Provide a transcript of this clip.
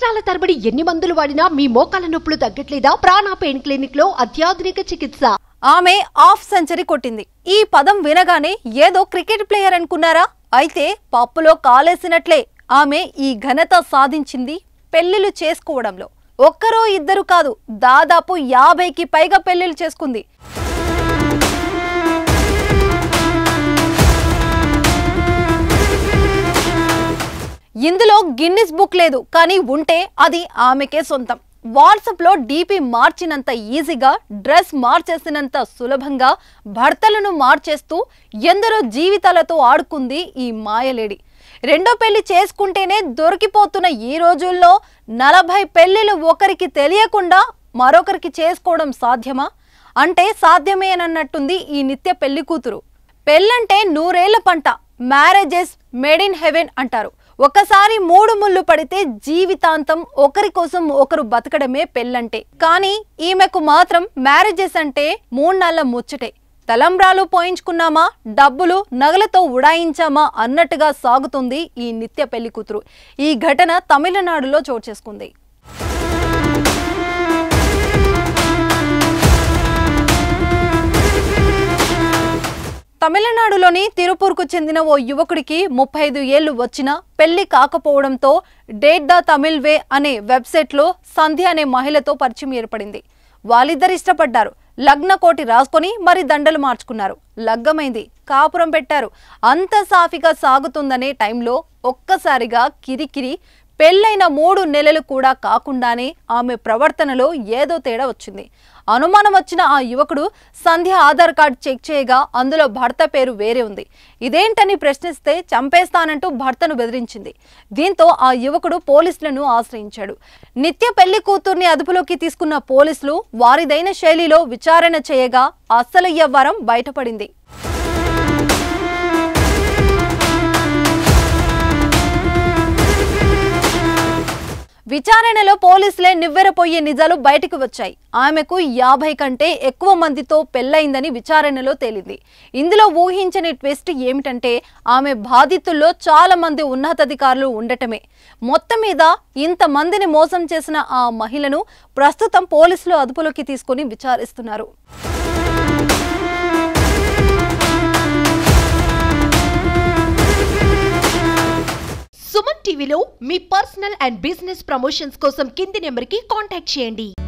సంవత్సరాల తరబడి ఎన్ని మందులు వాడినా మీ మోకాల నొప్పులు తగ్గట్లేదా ప్రాణ పెయిన్ క్లినిక్ లో అత్యాధునిక చికిత్స ఆమె ఆఫ్ సెంచరీ కొట్టింది ఈ పదం వినగానే ఏదో క్రికెట్ ప్లేయర్ అనుకున్నారా అయితే పప్పులో కాలేసినట్లే ఆమె ఈ ఘనత సాధించింది పెళ్లిళ్ళు చేసుకోవడంలో ఒక్కరో ఇద్దరు కాదు దాదాపు యాభైకి పైగా పెళ్లిళ్ళు చేసుకుంది ఇందులో గిన్నిస్ బుక్ లేదు కానీ ఉంటే అది ఆమెకే సొంతం వాట్సాప్ లో డీపీ మార్చినంత ఈజీగా డ్రెస్ మార్చేసినంత సులభంగా భర్తలను మార్చేస్తూ ఎందరో జీవితాలతో ఆడుకుంది ఈ మాయలేడి రెండో పెళ్లి చేసుకుంటేనే దొరికిపోతున్న ఈ రోజుల్లో నలభై పెళ్లిలు ఒకరికి తెలియకుండా మరొకరికి చేసుకోవడం సాధ్యమా అంటే సాధ్యమేనన్నట్టుంది ఈ నిత్య పెళ్లి కూతురు పెళ్ళంటే నూరేళ్ల పంట మ్యారేజెస్ మేడ్ ఇన్ హెవెన్ అంటారు ఒకసారి మూడు ముళ్ళు పడితే జీవితాంతం ఒకరి కోసం ఒకరు బతకడమే పెళ్ళంటే కానీ ఈమెకు మాత్రం మ్యారేజెస్ అంటే మూడు ముచ్చటే తలంబ్రాలు పోయించుకున్నామా డబ్బులు నగలతో ఉడాయించామా అన్నట్టుగా సాగుతుంది ఈ నిత్య పెళ్లి కూతురు ఈ ఘటన తమిళనాడులో చోటు చేసుకుంది తమిళనాడులోని తిరుపూర్కు చెందిన ఓ యువకుడికి ముప్పై ఐదు ఏళ్లు వచ్చినా పెళ్లి కాకపోవడంతో డేట్ ద తమిళ్ వే అనే వెబ్సైట్లో సంధ్య అనే మహిళతో పరిచయం ఏర్పడింది వాళ్ళిద్దరు ఇష్టపడ్డారు లగ్న కోటి రాసుకొని మరి దండలు మార్చుకున్నారు లగ్గమైంది కాపురం పెట్టారు అంత సాఫీగా సాగుతుందనే టైంలో ఒక్కసారిగా కిరికిరి పెళ్ళైన మూడు నెలలు కూడా కాకుండానే ఆమె ప్రవర్తనలో ఏదో తేడా వచ్చింది అనుమానం వచ్చిన ఆ యువకుడు సంధ్య ఆధార్ కార్డ్ చెక్ చేయగా అందులో భర్త పేరు వేరే ఉంది ఇదేంటని ప్రశ్నిస్తే చంపేస్తానంటూ భర్తను బెదిరించింది దీంతో ఆ యువకుడు పోలీసులను ఆశ్రయించాడు నిత్య పెళ్లి కూతుర్ని అదుపులోకి తీసుకున్న పోలీసులు వారిదైన శైలిలో విచారణ చేయగా అస్సలు వ్యవహారం బయటపడింది విచారణలో పోలీసులే నివ్వెరపోయే నిజాలు బయటకు వచ్చాయి ఆమెకు యాభై కంటే ఎక్కువ మందితో పెళ్లైందని విచారణలో తేలింది ఇందులో ఊహించని ట్విస్ట్ ఏమిటంటే ఆమె బాధితుల్లో చాలా మంది ఉన్నతాధికారులు ఉండటమే మొత్తం మీద ఇంతమందిని మోసం చేసిన ఆ మహిళను ప్రస్తుతం పోలీసులు అదుపులోకి తీసుకుని విచారిస్తున్నారు సుమన్ టీవీలో మీ పర్సనల్ అండ్ బిజినెస్ ప్రమోషన్స్ కోసం కింది నెంబర్ కి కాంటాక్ట్ చేయండి